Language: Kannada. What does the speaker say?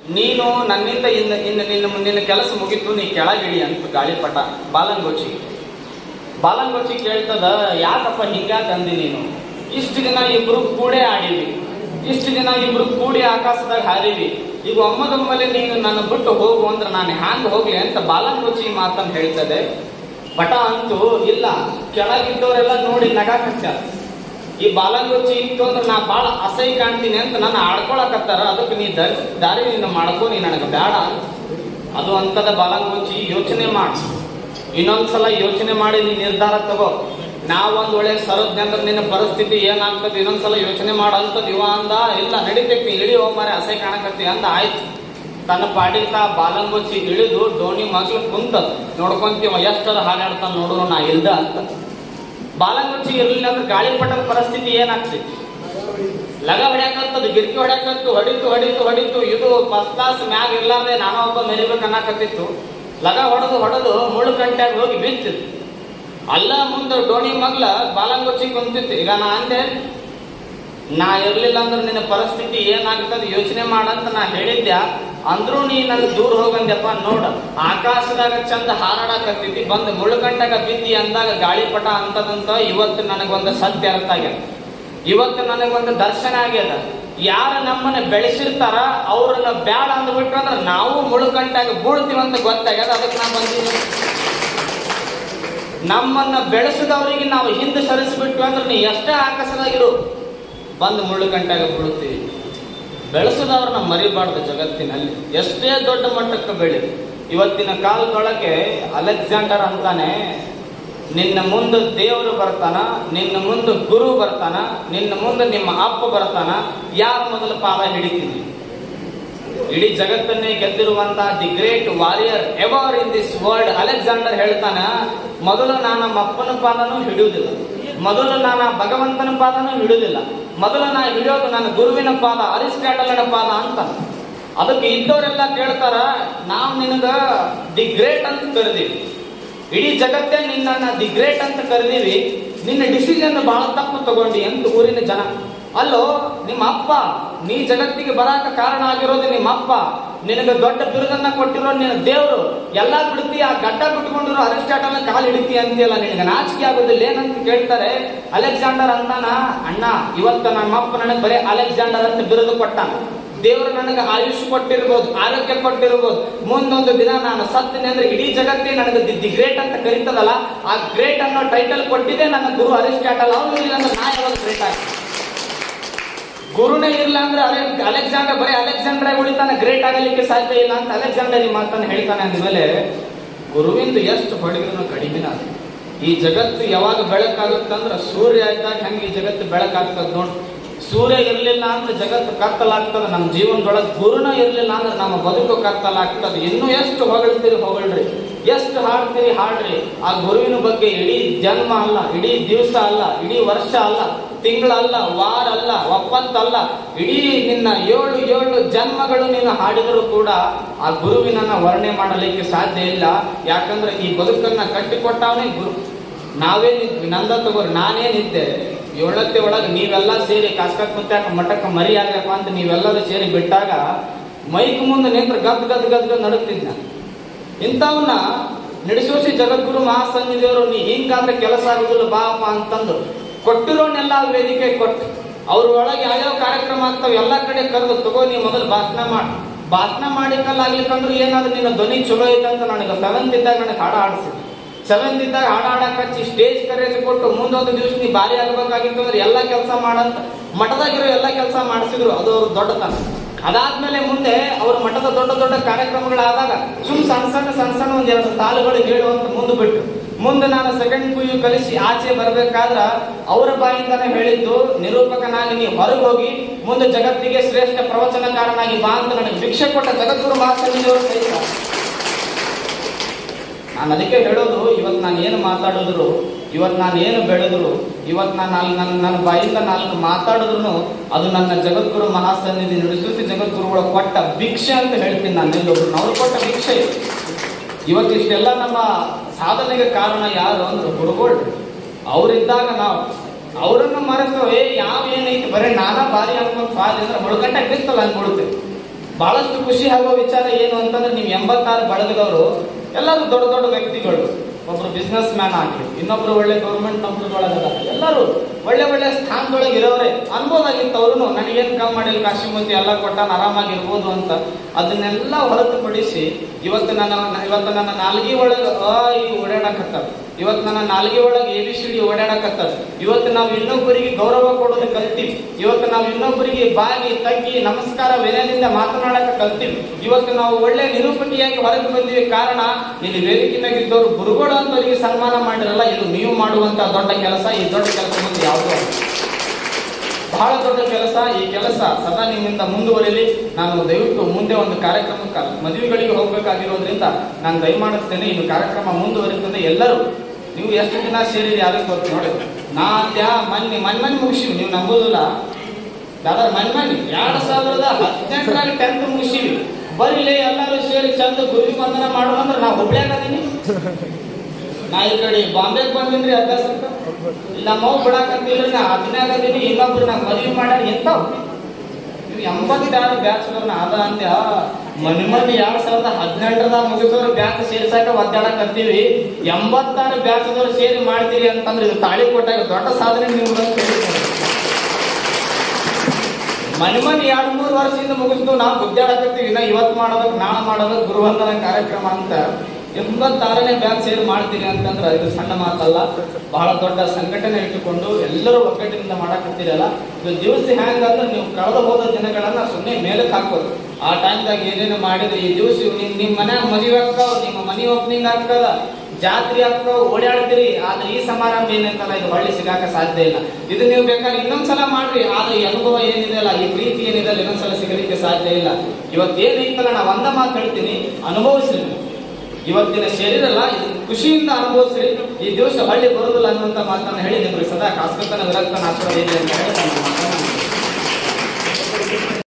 ನೀನು ನನ್ನಿಂದ ಇನ್ನು ಇನ್ನು ನಿನ್ನ ನಿನ್ನ ಕೆಲಸ ಮುಗಿತು ನೀ ಕೆಳಗಿಳಿ ಅಂತ ಗಾಳಿಪಟ ಬಾಲಂಗೋಚಿ ಬಾಲಂಗೋಚಿ ಕೇಳ್ತದ ಯಾಕಪ್ಪ ಹಿಂಗ್ಯಾಕ ಅಂದಿ ನೀನು ಇಷ್ಟು ದಿನ ಇಬ್ರು ಕೂಡೇ ಆಡಿವಿ ಇಷ್ಟು ದಿನ ಇಬ್ರು ಕೂಡಿ ಆಕಾಶದಾಗ ಹಾರಿವಿ ಈಗ ಒಮ್ಮದೊಮ್ಮಲೆ ನೀನು ನನ್ನ ಬಿಟ್ಟು ಹೋಗು ಅಂದ್ರೆ ನಾನು ಹ್ಯಾಂಗ ಹೋಗ್ಲಿ ಅಂತ ಬಾಲಂಗೋಚಿ ಮಾತಂತ ಹೇಳ್ತದೆ ಪಟ ಅಂತೂ ಇಲ್ಲ ಕೆಳಗಿದ್ದವರೆಲ್ಲ ನೋಡಿ ನಗಾಕತ್ತಾರ ಈ ಬಾಲಂಗೋಚಿ ಇತ್ತು ಅಂದ್ರೆ ನಾ ಬಾಳ ಅಸಹ್ಯ ಕಾಣ್ತೀನಿ ಅಂತ ನನ್ನ ಆಡ್ಕೊಳಕತ್ತಾರ ಅದಕ್ಕೆ ನೀ ದಾರಿ ದಾರಿ ನೀನು ಮಾಡ್ಕೊ ನೀ ನನಗೆ ಬೇಡ ಅಂತ ಅದು ಅಂತದ ಬಾಲಂಗೋಚಿ ಯೋಚನೆ ಮಾಡು ಇನ್ನೊಂದ್ಸಲ ಯೋಚನೆ ಮಾಡಿ ನೀ ನಿರ್ಧಾರ ತಗೋ ನಾವೊಂದ್ ಒಳ್ಳೆ ಸರೋಜ್ಞ ಅಂದ್ರೆ ನಿನ್ನ ಪರಿಸ್ಥಿತಿ ಏನಾಗ್ತದೆ ಇನ್ನೊಂದ್ಸಲ ಯೋಚನೆ ಮಾಡಂತದ್ ಇವ ಅಂದ ಇಲ್ಲ ನಡಿತೈತಿ ಇಳಿ ಹೋಗ್ಮಾರೆ ಅಸಹ್ಯ ಕಾಣಕತ್ತಿ ಅಂತ ಆಯ್ತು ತನ್ನ ಪಾಡಿಗೆ ತಾ ಬಾಲಂಗೋಚಿ ಇಳಿದು ದೋಣಿ ಮಗ್ಲು ಕುಂತದ್ ನೋಡ್ಕೊಂತೀವ ಎಷ್ಟದ ಹಾಡಾಡ್ತಾನ ನೋಡು ನಾ ಇಲ್ದ ಅಂತ ಬಾಲಂಗುಚ್ಚಿ ಇರ್ಲಿಲ್ಲ ಅಂದ್ರೆ ಗಾಳಿಪಟದ ಪರಿಸ್ಥಿತಿ ಏನಾಗ್ತೈತಿ ಲಗ ಹೊಡ್ಯಾಕತ್ತದ ಗಿರ್ಕಿ ಹೊಡ್ಯಾಕತ್ತು ಹೊಡಿತು ಹೊಡಿತು ಹೊಡಿತು ಇದು ಫಸ್ಟ್ ಕ್ಲಾಸ್ ಮ್ಯಾಗ ಇರ್ಲಾರ್ದೆ ನಾನೋ ಒಬ್ಬ ಮೆರಿಬೇಕು ಅನ್ನಕತ್ತಿತ್ತು ಲಗ ಹೊಡೆದು ಹೊಡೆದು ಮುಳ್ಳು ಕಂಟ್ಯಾಗ ಹೋಗಿ ಬಿತ್ತಿತ್ತು ಅಲ್ಲ ಮುಂದೆ ಡೋಣಿ ಮಗ್ಲ ಬಾಲಂಗುಚ್ಚಿ ಕುಂತಿತ್ತು ಈಗ ನಾ ಅಂದೆ ನಾ ಇರ್ಲಿಲ್ಲ ಅಂದ್ರೆ ನಿನ್ನ ಪರಿಸ್ಥಿತಿ ಏನಾಗ್ತದೆ ಯೋಚನೆ ಮಾಡಂತ ನಾ ಹೇಳಿದ್ದೆ ಅಂದ್ರೂ ನೀ ನನ್ ದೂರ ಹೋಗಂದ್ಯಪ್ಪ ನೋಡ ಆಕಾಶದಾಗ ಚಂದ ಹಾರಾಡಕತ್ತಿದ್ದಿ ಬಂದು ಮುಳುಗಂಟಾಗ ಬಿದ್ದಿ ಅಂದಾಗ ಗಾಳಿಪಟ ಅಂತದಂತ ಇವತ್ತು ನನಗೊಂದು ಸತ್ಯ ಅರ್ಥ ಆಗ್ಯದ ಇವತ್ತು ನನಗೊಂದು ದರ್ಶನ ಆಗ್ಯದ ಯಾರ ನಮ್ಮನ್ನ ಬೆಳೆಸಿರ್ತಾರ ಅವ್ರನ್ನ ಬ್ಯಾಡ ಅಂದ್ಬಿಟ್ರು ಅಂದ್ರೆ ನಾವು ಮುಳುಗಂಟಾಗ ಬೀಳ್ತೀವಂತ ಗೊತ್ತಾಗ್ಯದ ಅದಕ್ಕೆ ನಾ ಬಂದಿದ್ದೀನಿ ನಮ್ಮನ್ನ ಬೆಳೆಸಿದವರಿಗೆ ನಾವು ಹಿಂದೆ ಸರಿಸ್ಬಿಟ್ವಿ ಅಂದ್ರೆ ನೀ ಎಷ್ಟೇ ಆಕಾಶದಾಗಿರು ಬಂದು ಮುಳ್ಳುಗಂಟಾಗ ಬೀಳುತ್ತೀವಿ ಬೆಳೆಸಿದವ್ರನ್ನ ಮರಿಬಾರ್ದು ಜಗತ್ತಿನಲ್ಲಿ ಎಷ್ಟೇ ದೊಡ್ಡ ಮಟ್ಟಕ್ಕೆ ಬೆಳಿ ಇವತ್ತಿನ ಕಾಲದೊಳಗೆ ಅಲೆಕ್ಸಾಂಡರ್ ಅಂತಾನೆ ನಿನ್ನ ಮುಂದೆ ದೇವರು ಬರ್ತಾನ ನಿನ್ನ ಮುಂದೆ ಗುರು ಬರ್ತಾನ ನಿನ್ನ ಮುಂದೆ ನಿಮ್ಮ ಅಪ್ಪ ಬರ್ತಾನ ಯಾರ ಮೊದಲು ಪಾದ ಹಿಡಿತೀನಿ ಇಡೀ ಜಗತ್ತನ್ನೇ ಗೆದ್ದಿರುವಂತ the great warrior ever in this world Alexander ಹೇಳ್ತಾನ ಮೊದಲು ನಾನು ನಮ್ಮ ಅಪ್ಪನ ಪಾದನೂ ಹಿಡಿಯುವುದಿಲ್ಲ ಮೊದಲು ನಾನು ಆ ಭಗವಂತನ ಪಾದನೂ ಹಿಡಿಯುವುದಿಲ್ಲ ಮೊದಲು ನಾ ಹಿಡಿಯೋದು ನನ್ನ ಗುರುವಿನ ಪಾದ ಅರಿಸ್ಟಾಟಲನ ಪಾದ ಅಂತ ಅದಕ್ಕೆ ಇದ್ದವರೆಲ್ಲ ಕೇಳ್ತಾರ ನಾವು ನಿನಗ ದಿ ಗ್ರೇಟ್ ಅಂತ ಕರೆದೀವಿ ಇಡೀ ಜಗತ್ತೇ ನಿನ್ನನ್ನ ದಿ ಗ್ರೇಟ್ ಅಂತ ಕರೆದೀವಿ ನಿನ್ನ ಡಿಸಿಷನ್ ಬಹಳ ತಪ್ಪು ತಗೊಂಡಿ ಅಂತ ಊರಿನ ಜನ ಅಲ್ಲೋ ನಿಮ್ಮ ಅಪ್ಪ ನೀ ಜಗತ್ತಿಗೆ ಬರಾಕ ಕಾರಣ ಆಗಿರೋದು ನಿಮ್ಮ ಅಪ್ಪ ನಿನಗೆ ದೊಡ್ಡ ಬಿರುದನ್ನ ಕೊಟ್ಟಿರೋ ನಿನ್ನ ದೇವರು ಎಲ್ಲಾ ಬಿಡ್ತಿ ಆ ಗಡ್ಡ ಬಿಟ್ಕೊಂಡಿರೋ ಅರಿಸ್ಟಾಟಲ್ ಕಾಲು ಹಿಡಿತಿ ಅಂತೀಯಲ್ಲ ನಿನಗೆ ನಾಚಿಕೆ ಆಗೋದಿಲ್ಲ ಏನಂತ ಕೇಳ್ತಾರೆ ಅಲೆಕ್ಸಾಂಡರ್ ಅಂತಾನ ಅಣ್ಣ ಇವತ್ತು ನಮ್ಮ ಅಪ್ಪ ನನಗೆ ಬರೀ ಅಲೆಕ್ಸಾಂಡರ್ ಅಂತ ಬಿರುದು ಕೊಟ್ಟಾನ ದೇವರು ನನಗೆ ಆಯುಷ್ ಕೊಟ್ಟಿರ್ಬೋದು ಆರೋಗ್ಯ ಕೊಟ್ಟಿರ್ಬೋದು ಮುಂದೊಂದು ದಿನ ನಾನು ಸತ್ತಿನಿ ಅಂದ್ರೆ ಇಡೀ ಜಗತ್ತೇ ನನಗೆ ದಿ ದಿ ಗ್ರೇಟ್ ಅಂತ ಕರೀತದಲ್ಲ ಆ ಗ್ರೇಟ್ ಅನ್ನೋ ಟೈಟಲ್ ಕೊಟ್ಟಿದೆ ನನ್ನ ಗುರು ಅರಿಸ್ಟಾಟಲ್ ಅವನು ಇಲ್ಲ ಅಂದ್ರೆ ನಾ ಯಾವಾಗ ಗ್ರೇಟ್ ಆಗ್ತೀನಿ ಗುರುನೇ ಇಲ್ಲ ಅಂದ್ರೆ ಅಲೆ ಅಲೆಕ್ಸಾಂಡರ್ ಬರೀ ಅಲೆಕ್ಸಾಂಡರ್ ಉಳಿತಾನೆ ಗ್ರೇಟ್ ಆಗಲಿಕ್ಕೆ ಸಾಧ್ಯ ಇಲ್ಲ ಅಂತ ಅಲೆಕ್ಸಾಂಡರ್ ಈ ಮಾತನ್ನು ಹೇಳ್ತಾನೆ ಅಂದಮೇಲೆ ಗುರುವಿಂದು ಎಷ್ಟು ಹೊಡೆದ್ರು ಕಡಿಮೆ ಅದು ಈ ಜಗತ್ತು ಯಾವಾಗ ಬೆಳಕಾಗುತ್ತಂದ್ರೆ ಸೂರ್ಯ ಇದ್ದಾಗ ಹೆಂಗೆ ಈ ಜಗತ್ತು ಬೆಳಕಾಗ್ತದ ನೋಡಿ ಸೂರ್ಯ ಇರ್ಲಿಲ್ಲ ಅಂದ್ರೆ ಜಗತ್ತು ಕತ್ತಲಾಗ್ತದ ನಮ್ಮ ಜೀವನದೊಳಗೆ ಗುರುನ ಇರ್ಲಿಲ್ಲ ಅಂದ್ರೆ ನಮ್ಮ ಬದುಕು ಕತ್ತಲಾಗ್ತದೆ ಇನ್ನೂ ಎಷ್ಟು ಹೊಗಳ್ತೀರಿ ಹೊಗಳ್ರಿ ಎಷ್ಟು ಹಾಡ್ತೀರಿ ಹಾಡ್ರಿ ಆ ಗುರುವಿನ ಬಗ್ಗೆ ಇಡೀ ಜನ್ಮ ಅಲ್ಲ ಇಡೀ ದಿವಸ ಅಲ್ಲ ಇಡೀ ವರ್ಷ ಅಲ್ಲ ತಿಂಗಳಲ್ಲ ವಾರ ಅಲ್ಲ ಒಪ್ಪತ್ತಲ್ಲ ಇಡೀ ನಿನ್ನ ಏಳು ಏಳು ಜನ್ಮಗಳು ನೀನು ಹಾಡಿದರೂ ಕೂಡ ಆ ಗುರುವಿನನ್ನ ವರ್ಣನೆ ಮಾಡಲಿಕ್ಕೆ ಸಾಧ್ಯ ಇಲ್ಲ ಯಾಕಂದ್ರೆ ಈ ಬದುಕನ್ನ ಕಟ್ಟಿಕೊಟ್ಟವನೇ ಗುರು ನಾವೇ ನಿಂತ್ವಿ ನಂದ ತಗೋರಿ ನಾನೇನಿದ್ದೆ ಏಳತ್ತೆ ಒಳಗೆ ನೀವೆಲ್ಲ ಸೇರಿ ಕಾಸ್ಕತ್ ಕುಂತಾಕ ಮಠಕ್ಕೆ ಮರಿ ಆಗ್ಬೇಕು ಅಂತ ನೀವೆಲ್ಲರೂ ಸೇರಿ ಬಿಟ್ಟಾಗ ಮೈಕ್ ಮುಂದೆ ನಿಂತ್ರೆ ಗದ್ ಗದ್ ಗದ್ ಗದ್ ನಡುತ್ತಿದ್ದ ಇಂಥವನ್ನ ನಡೆಸೋಸಿ ಜಗದ್ಗುರು ಮಹಾಸನ್ನಿಧಿಯವರು ನೀ ಹಿಂಗಾದ್ರೆ ಕೆಲಸ ಆಗುದಿಲ್ಲ ಬಾಪ ಅಂತಂದು ಕೊಟ್ಟಿರೋನೆಲ್ಲ ವೇದಿಕೆ ಕೊಟ್ಟು ಅವ್ರ ಒಳಗೆ ಯಾವ್ಯಾವ ಕಾರ್ಯಕ್ರಮ ಆಗ್ತಾವ ಎಲ್ಲ ಕಡೆ ಕರೆದು ತಗೋ ನೀ ಮೊದಲು ಭಾಷಣ ಮಾಡಿ ಭಾಷಣ ಮಾಡಿಕಲ್ಲಾಗ್ಲಿಕ್ಕಂದ್ರೆ ಏನಾದ್ರು ನಿನ್ನ ಧ್ವನಿ ಚಲೋ ಐತಂತ ನನಗೆ ಸೆವೆಂತ್ ಇದ್ದಾಗ ನನಗೆ ಹಾಡ ಆಡಿಸಿದ್ರು ಸೆವೆಂತ್ ಇದ್ದಾಗ ಹಾಡ ಹಾಡಕ್ ಹಚ್ಚಿ ಸ್ಟೇಜ್ ಕರೇಜ್ ಕೊಟ್ಟು ಮುಂದೊಂದು ದಿವಸ ನೀ ಭಾರಿ ಆಗ್ಬೇಕಾಗಿತ್ತು ಅಂದ್ರೆ ಎಲ್ಲ ಕೆಲಸ ಮಾಡಂತ ಮಠದಾಗಿರೋ ಎಲ್ಲ ಕೆಲಸ ಮಾಡಿಸಿದ್ರು ಅದು ಅವ್ರ ದೊಡ್ಡತನ ಅದಾದ್ಮೇಲೆ ಮುಂದೆ ಅವ್ರ ಮಠದ ದೊಡ್ಡ ದೊಡ್ಡ ಕಾರ್ಯಕ್ರಮಗಳಾದಾಗ ಸುಮ್ ಸಣ್ಣ ಸಣ್ಣ ಸಣ್ಣ ಸಣ್ಣ ಒಂದ್ ಎರಡು ಸಾಲುಗಳು ಹೇಳುವಂತ ಮುಂದೆ ಬಿಟ್ಟು ಮುಂದೆ ನಾನು ಸೆಕೆಂಡ್ ಪಿ ಯು ಕಲಿಸಿ ಆಚೆ ಬರ್ಬೇಕಾದ್ರ ಅವರ ಬಾಯಿಂದಾನೆ ಹೇಳಿದ್ದು ನಿರೂಪಕನಾಗಿ ನೀವು ಹೊರಗೆ ಹೋಗಿ ಮುಂದೆ ಜಗತ್ತಿಗೆ ಶ್ರೇಷ್ಠ ಪ್ರವಚನಕಾರನಾಗಿ ಬಾ ಅಂತ ನನಗೆ ಭಿಕ್ಷೆ ಕೊಟ್ಟ ಜಗದ್ಗುರು ಮಹಾಸನ್ನಿಧಿಯವರು ಸಹಿತ ನಾನು ಅದಕ್ಕೆ ಹೇಳೋದು ಇವತ್ತು ನಾನು ಏನು ಮಾತಾಡಿದ್ರು ಇವತ್ತು ನಾನು ಏನು ಬೆಳೆದ್ರು ಇವತ್ತು ನಾನು ನಾಲ್ಕು ನನ್ನ ನನ್ನ ಬಾಯಿಂದ ನಾಲ್ಕು ಮಾತಾಡಿದ್ರು ಅದು ನನ್ನ ಜಗದ್ಗುರು ಮಹಾಸನ್ನಿಧಿ ನಡೆಸುತ್ತಿ ಜಗದ್ಗುರುಗಳ ಕೊಟ್ಟ ಭಿಕ್ಷೆ ಅಂತ ಹೇಳ್ತೀನಿ ನಾನು ಎಲ್ಲೊಬ್ರು ಅವ್ರು ಕೊಟ್ಟ ಭಿಕ್ಷೆ ಇದು. ಇವತ್ತು ಇಷ್ಟೆಲ್ಲ ನಮ್ಮ ಸಾಧನೆಗೆ ಕಾರಣ ಯಾರು ಅಂದ್ರೆ ಗುರುಗಳು ಅವರಿದ್ದಾಗ ನಾವು ಅವರನ್ನು ಮರೆತು ಏ ಯಾವ ಏನೈತಿ ಬರೀ ನಾನಾ ಬಾರಿ ಅನ್ಕೊಂಡ್ ಫಾಲ್ ಅಂದ್ರೆ ಮುಳುಗಂಟೆ ಬಿತ್ತಲ್ಲ ಅನ್ಕೊಳ್ತೇವೆ ಬಹಳಷ್ಟು ಖುಷಿ ಆಗೋ ವಿಚಾರ ಏನು ಅಂತಂದ್ರೆ ನೀವು ಎಂಬತ್ತಾರು ಬಳಗದವರು ಎಲ್ಲರೂ ದೊಡ್ಡ ದೊಡ್ಡ ವ್ಯಕ್ತಿಗಳು ಒಬ್ರು ಬಿಸ್ನೆಸ್ ಮ್ಯಾನ್ ಆಗಲಿ ಇನ್ನೊಬ್ರು ಒಳ್ಳೆ ಗೌರ್ಮೆಂಟ್ ನೌಕರಿಗಳಾಗ ಎಲ್ಲರೂ ಒಳ್ಳೆ ಒಳ್ಳೆ ಸ್ಥಾನದೊಳಗೆ ಇರೋರೆ ಅನ್ಬೋದಾಗಿತ್ತು ಅವರು ನನಗೇನು ಕಮ್ಮಿ ಮಾಡಿಲ್ಲ ಕಾಶಿಮತಿ ಎಲ್ಲ ಕೊಟ್ಟಾನ ಆರಾಮಾಗಿರ್ಬೋದು ಅಂತ ಅದನ್ನೆಲ್ಲ ಹೊರತುಪಡಿಸಿ ಇವತ್ತು ನನ್ನ ಇವತ್ತು ನನ್ನ ನಾಲ್ಗಿ ಒಳಗೆ ಅ ಈ ಓಡಾಡಕತ್ತಾರ ಇವತ್ತು ನನ್ನ ನಾಲ್ಗೆ ಒಳಗೆ ಎ ಬಿ ಸಿ ಡಿ ಓಡಾಡಕತ್ತಾರ ಇವತ್ತು ನಾವು ಇನ್ನೊಬ್ಬರಿಗೆ ಗೌರವ ಕೊಡೋದು ಕಲ್ತೀವಿ ಇವತ್ತು ನಾವು ಇನ್ನೊಬ್ಬರಿಗೆ ಬಾಗಿ ತಗ್ಗಿ ನಮಸ್ಕಾರ ವಿನಯದಿಂದ ಮಾತನಾಡಕ ಕಲ್ತೀವಿ ಇವತ್ತು ನಾವು ಒಳ್ಳೆ ನಿರೂಪಕಿಯಾಗಿ ಹೊರಗೆ ಬಂದಿವಿ ಕಾರಣ ಇಲ್ಲಿ ವೇದಿಕೆ ಮ್ಯಾಗಿದ್ದವರು ಗುರುಗಳು ಅಂತವರಿಗೆ ಸನ್ಮಾನ ಮಾಡಿರಲ್ಲ ಇದು ನೀವು ಮಾಡುವಂತ ದೊಡ್ಡ ಕೆಲಸ ಈ ದೊಡ್ಡ ಕೆಲಸ ಮುಂದೆ ಯಾವುದೂ ಅಲ್ಲ ಬಹಳ ದೊಡ್ಡ ಕೆಲಸ ಈ ಕೆಲಸ ಸದಾ ನಿಮ್ಮಿಂದ ಮುಂದುವರಿಲಿ ನಾನು ದಯವಿಟ್ಟು ಮುಂದೆ ಒಂದು ಕಾರ್ಯಕ್ರಮಕ್ಕೆ ಮದುವೆಗಳಿಗೆ ಹೋಗ್ಬೇಕಾಗಿರೋದ್ರಿಂದ ನಾನು ದಯಮಾಡಿಸ್ತೇನೆ ಇನ್ನು ಕಾರ್ಯಕ್ರಮ ಮುಂದುವರಿತಂದ್ರೆ ಎಲ್ಲರೂ ನೀವು ಎಷ್ಟು ದಿನ ಸೇರಿರಿ ಅದಕ್ಕೆ ಗೊತ್ತು ನೋಡಿ ನಾ ಅಂದ್ಯಾ ಮೊನ್ನೆ ಮೊನ್ನೆ ಮೊನ್ನೆ ಮುಗಿಸಿವಿ ನೀವು ನಂಬೋದಿಲ್ಲ ದಾದಾ ಮೊನ್ನೆ ಮೊನ್ನೆ ಎರಡ್ ಸಾವಿರದ ಹದಿನೆಂಟರಾಗ ಟೆಂತ್ ಮುಗಿಸಿವಿ ಬರೀಲಿ ಎಲ್ಲರೂ ಸೇರಿ ಚಂದ ಗುರುವಿ ಬಂಧನ ಮಾಡುವಂದ್ರೆ ನಾವು ಹುಬ್ಳ್ಯಾಗದೀನಿ ನಾ ಈ ಕಡೆ ಬಾಂಬೆಗೆ ಬಂದಿನ್ರಿ ಅಭ್ಯಾಸಕ್ಕ ನಮ್ಮ ಅವ್ ಬಿಡಾಕಂತಿಲ್ರಿ ನಾ ಹದಿನಾಗ ಅದೀನಿ ಇನ್ನೊಬ್ರು ನಾ ಮದುವೆ ಮಾಡ್ಯಾರ ಎಂತಾವ್ ನೀವು ಎಂಬತ್ತಾರು ಬ್ಯಾಚ್ಗಳನ್ನ ಅದ ಅಂದ್ಯ ಮನೆ ಮನೆ ಎರಡ್ ಸಾವಿರದ ಹದಿನೆಂಟರದಾಗ ಮುಗಿಸೋರು ಬ್ಯಾಚ್ ಸೇರ್ಸಾಕ ಒದ್ದಾಡಕತ್ತೀವಿ ಎಂಬತ್ತಾರು ಬ್ಯಾಚ್ದವ್ರು ಸೇರಿ ಮಾಡ್ತೀರಿ ಅಂತಂದ್ರೆ ಇದು ತಾಳಿ ಕೊಟ್ಟಾಗ ದೊಡ್ಡ ಸಾಧನೆ ನೀವು ಮನೆ ಮನೆ ಎರಡು ಮೂರು ವರ್ಷದಿಂದ ಮುಗಿಸ್ದು ನಾವು ಗುದ್ದಾಡಕತ್ತೀವಿ ನಾ ಇವತ್ತು ಮಾಡೋದಕ್ಕೆ ನಾಳೆ ಮಾಡೋದಕ್ಕೆ ಗುರುವಂದನ ಕಾರ್ಯಕ್ರಮ ಅಂತ ಎಂಬತ್ತಾರನೇ ಬ್ಯಾಚ್ ಸೇರಿ ಮಾಡ್ತೀನಿ ಅಂತಂದ್ರೆ ಇದು ಸಣ್ಣ ಮಾತಲ್ಲ ಬಹಳ ದೊಡ್ಡ ಸಂಘಟನೆ ಇಟ್ಟುಕೊಂಡು ಎಲ್ಲರೂ ಒಗ್ಗಟ್ಟಿನಿಂದ ಮಾಡಕತ್ತೀರಲ್ಲ ಇದು ದಿವಸ ಹೆಂಗಂದ್ರೆ ನೀವು ಕಳೆದ ಹೋದ ದಿನಗಳನ್ನ ಸುಮ್ಮನೆ ಮೇಲಕ್ಕೆ ಹಾಕೋದು ಆ ಟೈಮ್ದಾಗ ಏನೇನು ಮಾಡಿದ್ರೆ ಈ ದಿವಸ ನಿಮ್ ನಿಮ್ ಮನ್ಯಾಗ ಮದುವೆ ಆಗ್ತಾವ ನಿಮ್ಮ ಮನಿ ಓಪನಿಂಗ್ ಆಗ್ತದ ಜಾತ್ರೆ ಆಗ್ತಾವ ಓಡಾಡ್ತೀರಿ ಆದ್ರೆ ಈ ಸಮಾರಂಭ ಏನಂತಲ್ಲ ಇದು ಹೊಳ್ಳಿ ಸಿಗಾಕ ಸಾಧ್ಯ ಇಲ್ಲ ಇದು ನೀವು ಬೇಕಾದ್ರೆ ಇನ್ನೊಂದ್ಸಲ ಮಾಡ್ರಿ ಆದ್ರೆ ಈ ಅನುಭವ ಏನಿದೆಯಲ್ಲ ಈ ಪ್ರೀತಿ ಏನಿದೆ ಅಲ್ಲ ಇನ್ನೊಂದ್ಸಲ ಸಿಗಲಿಕ್ಕೆ ಸಾಧ್ಯ ಇಲ್ಲ ಇವತ್ತೇನೈತಲ್ಲ ನಾ ಒಂದ ಮಾತು ಹೇಳ್ತೀನಿ ಅನುಭವಿಸ್ರಿ ನೀವು. ಇವತ್ತಿನ ಶರೀರಲ್ಲ ಇದು ಖುಷಿಯಿಂದ ಅನುಭವಿಸ್ರಿ ಈ ದಿವಸ ಹಳ್ಳಿ ಬರುದಿಲ್ಲ ಅನ್ನುವಂತ ಮಾತನ್ನ ಹೇಳಿ ನಿಮಗೆ ಸದಾ ಕಾಸ್ಕತನ ವಿರಕ್ತನ ಆಶೀರ್ವಾದ ಇದೆ ಅಂತ ಹೇಳಿ ನಾನು